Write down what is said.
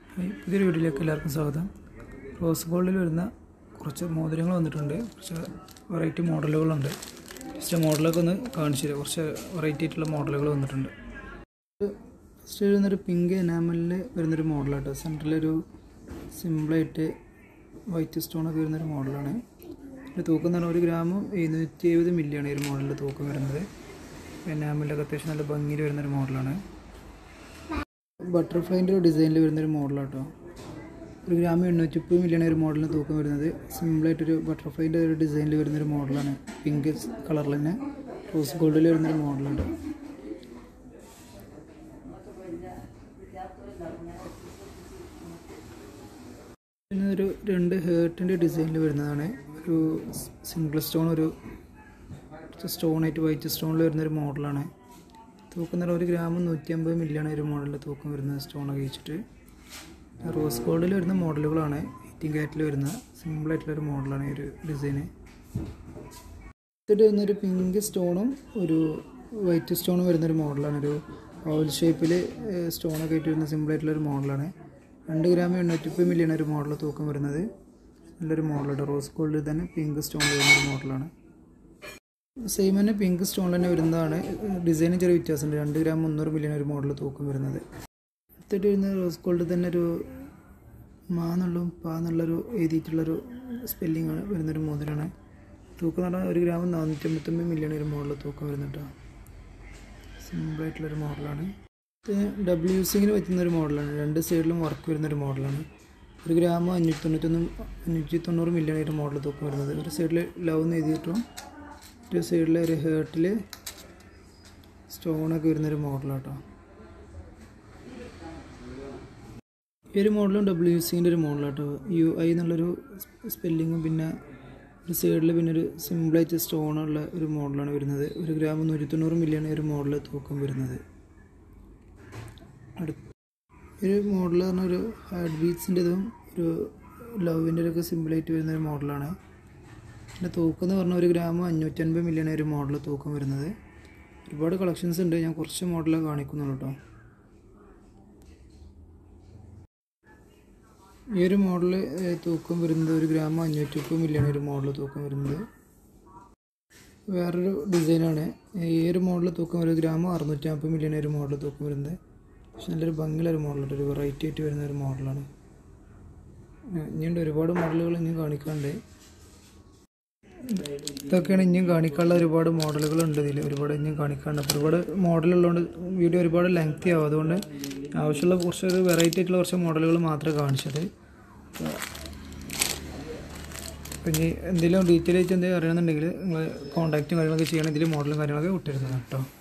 hi പുതിയൊരു വീഡിയോയിലേക്ക് എല്ലാവർക്കും സ്വാഗതം റോസ് ഗോൾഡിൽ വരുന്ന കുറച്ച് മോതിരങ്ങൾ വന്നിട്ടുണ്ട് കുറച്ച് വെറൈറ്റി മോഡലുകളുണ്ട് ജസ്റ്റ് മോഡലൊക്കെ ഒന്ന് കാണിച്ചു തരാം കുറച്ച് വെറൈറ്റി ആയിട്ടുള്ള മോഡലുകൾ വന്നിട്ടുണ്ട് ഫസ്റ്റ് വരുന്നൊരു പിങ്ക് എനാമലിൽ വരുന്നൊരു മോഡലാട്ടോ സെൻറ്ററിലൊരു സിമ്പിളായിട്ട് വൈറ്റ് സ്റ്റോണൊക്കെ വരുന്നൊരു മോഡലാണ് ഇതിൻ്റെ തൂക്കം എന്ന് പറഞ്ഞാൽ ഒരു ഗ്രാമും എഴുന്നൂറ്റി എഴുപത് മില്ലിയാണ് ഈ ഒരു മോഡലിൻ്റെ തൂക്കം വരുന്നത് എനാമലിലൊക്കെ അത്യാവശ്യം നല്ല ഭംഗിയിൽ വരുന്നൊരു മോഡലാണ് ബട്ടർഫ്ലൈൻ്റെ ഒരു ഡിസൈനിൽ വരുന്നൊരു മോഡലാട്ടോ ഒരു ഗ്രാം എണ്ണൂറ്റി മുപ്പത് മില്യൺ ഒരു മോഡലിന് തൂക്കം വരുന്നത് സിമ്പിളായിട്ടൊരു ബട്ടർഫ്ലൈൻ്റെ ഒരു ഡിസൈനിൽ വരുന്നൊരു മോഡലാണ് പിങ്ക് കളറിൽ തന്നെ റോസ് ഗോൾഡിൽ വരുന്നൊരു മോഡലുണ്ട് പിന്നെ ഒരു രണ്ട് ഹേർട്ടിൻ്റെ ഡിസൈനിൽ വരുന്നതാണ് ഒരു സിംഗിൾ സ്റ്റോൺ ഒരു സ്റ്റോണായിട്ട് വൈറ്റ് സ്റ്റോണിൽ വരുന്നൊരു മോഡലാണ് തൂക്കം എന്ന് പറഞ്ഞാൽ ഒരു ഗ്രാം നൂറ്റി അമ്പത് മില്ലിയാണ് ഒരു മോഡലിൻ്റെ തൂക്കം വരുന്നത് സ്റ്റോൺ കഴിച്ചിട്ട് റോസ് ഗോൾഡിൽ വരുന്ന മോഡലുകളാണ് എയ്റ്റീൻ കാറ്റിൽ വരുന്ന സിമ്പിളായിട്ടുള്ളൊരു മോഡലാണ് ഈ ഒരു ഡിസൈന് ഇതിട്ട് വരുന്നൊരു പിങ്ക് സ്റ്റോണും ഒരു വൈറ്റ് സ്റ്റോണും വരുന്നൊരു മോഡലാണ് ഒരു ഓവൽ ഷേപ്പിൽ സ്റ്റോണൊക്കെ ആയിട്ട് വരുന്ന സിമ്പിളായിട്ടുള്ളൊരു മോഡലാണ് രണ്ട് ഗ്രാം എണ്ണൂറ്റിപ്പത് മില്ലിയാണ് ഒരു മോഡൽ തൂക്കം വരുന്നത് നല്ലൊരു മോഡലാണ് റോസ് ഗോൾഡിൽ തന്നെ പിങ്ക് സ്റ്റോൺ വരുന്നൊരു മോഡലാണ് സെയിം തന്നെ പിങ്ക് സ്റ്റോൺ തന്നെ വരുന്നതാണ് ഡിസൈനും ചെറിയ വ്യത്യാസമുണ്ട് രണ്ട് ഗ്രാം മുന്നൂറ് മില്യൺ ഒരു മോഡൽ തൂക്കം വരുന്നത് അടുത്തിട്ട് വരുന്ന റോസ് ഗോൾഡിൽ തന്നെ ഒരു മാ എന്നുള്ളതും പാ എന്നുള്ളൊരു എഴുതിയിട്ടുള്ളൊരു സ്പെല്ലിംഗ് വരുന്നൊരു മോതിരാണ് തൂക്കം എന്ന് പറഞ്ഞാൽ ഒരു ഗ്രാം നാനൂറ്റമ്പത്തൊമ്പത് മില്യൺ ഒരു മോഡൽ തൂക്കം വരുന്നുട്ടോ സിമ്പിളായിട്ടുള്ളൊരു മോഡലാണ് ഇത് ഡബ്ല്യു യൂസിങ്ങിന് പറ്റുന്ന ഒരു മോഡലാണ് രണ്ട് സൈഡിലും വർക്ക് വരുന്നൊരു മോഡലാണ് ഒരു ഗ്രാം അഞ്ഞൂറ്റി തൊണ്ണൂറ്റൊന്ന് അഞ്ഞൂറ്റി തൊണ്ണൂറ് മില്യൺ ഒരു മോഡൽ തൂക്കം വരുന്നത് ഒരു സൈഡിൽ ലവ് എന്ന് എഴുതിയിട്ടും ഒരു സൈഡിൽ ഒരു ഹേർട്ടിൽ സ്റ്റോണൊക്കെ വരുന്നൊരു മോഡലാട്ടോ ഈ ഒരു മോഡലും ഡബ്ല്യു യൂസിങ്ങിൻ്റെ ഒരു മോഡലാട്ടോ യു ഐ എന്നുള്ളൊരു സ്പെല്ലിങ്ങും പിന്നെ ഒരു സൈഡിൽ പിന്നെ ഒരു സിമ്പിളായിട്ട് സ്റ്റോണുള്ള ഒരു മോഡലാണ് വരുന്നത് ഒരു ഗ്രാം നൂറ്റി തൊണ്ണൂറ് മില്യൺ ഒരു മോഡൽ തൂക്കം വരുന്നത് അടുത്ത ഒരു മോഡൽ പറഞ്ഞാൽ ഒരു ഹാർട്ട് ബീറ്റ്സിൻ്റെതും ഒരു ലവിൻ്റെ ഒക്കെ സിമ്പിളായിട്ട് വരുന്ന ഒരു മോഡലാണ് പിന്നെ തൂക്കം എന്ന് പറഞ്ഞാൽ ഒരു ഗ്രാം അഞ്ഞൂറ്റൻപത് മില്യൺ ഒരു മോഡൽ തൂക്കം വരുന്നത് ഒരുപാട് കളക്ഷൻസ് ഉണ്ട് ഞാൻ കുറച്ച് മോഡലേ കാണിക്കുന്നുള്ളൂ കേട്ടോ ഈ ഒരു മോഡൽ തൂക്കം വരുന്നത് ഒരു ഗ്രാം അഞ്ഞൂറ്റി മുപ്പത് മില്യൺ ഒരു മോഡൽ തൂക്കം വരുന്നത് വേറൊരു ഡിസൈനാണ് ഈ ഒരു മോഡൽ തൂക്കം ഒരു ഗ്രാം അറുന്നൂറ്റി നാൽപ്പത് മില്യൺ ഒരു മോഡൽ തൂക്കം വരുന്നത് പക്ഷെ നല്ലൊരു ഭംഗിയുള്ള ഒരു മോഡലുണ്ട് ഒരു വെറൈറ്റി ആയിട്ട് വരുന്ന ഒരു മോഡലാണ് ഇനിയുണ്ട് ഒരുപാട് മോഡലുകൾ ഇനിയും കാണിക്കാണ്ട് ഇതൊക്കെയാണ് ഇനിയും കാണിക്കാനുള്ള ഒരുപാട് മോഡലുകളുണ്ട് ഇതിൽ ഒരുപാട് ഇനിയും കാണിക്കാണ്ട് അപ്പോൾ ഒരുപാട് മോഡലുള്ളതുകൊണ്ട് വീഡിയോ ഒരുപാട് ലെങ്തി ആവും അതുകൊണ്ട് ആവശ്യമുള്ള കുറച്ച് ഒരു വെറൈറ്റി ആയിട്ടുള്ള കുറച്ച് മോഡലുകൾ മാത്രമേ കാണിച്ചത് അപ്പം ഇനി എന്തെങ്കിലും ഡീറ്റെയിൽ ആയിട്ട് എന്തെങ്കിലും അറിയണമെന്നുണ്ടെങ്കിൽ നിങ്ങൾ കോൺടാക്റ്റും കാര്യങ്ങളൊക്കെ ചെയ്യണം ഇതിൽ മോഡലും കാര്യങ്ങളൊക്കെ വിട്ടിരുന്നതാണ് കേട്ടോ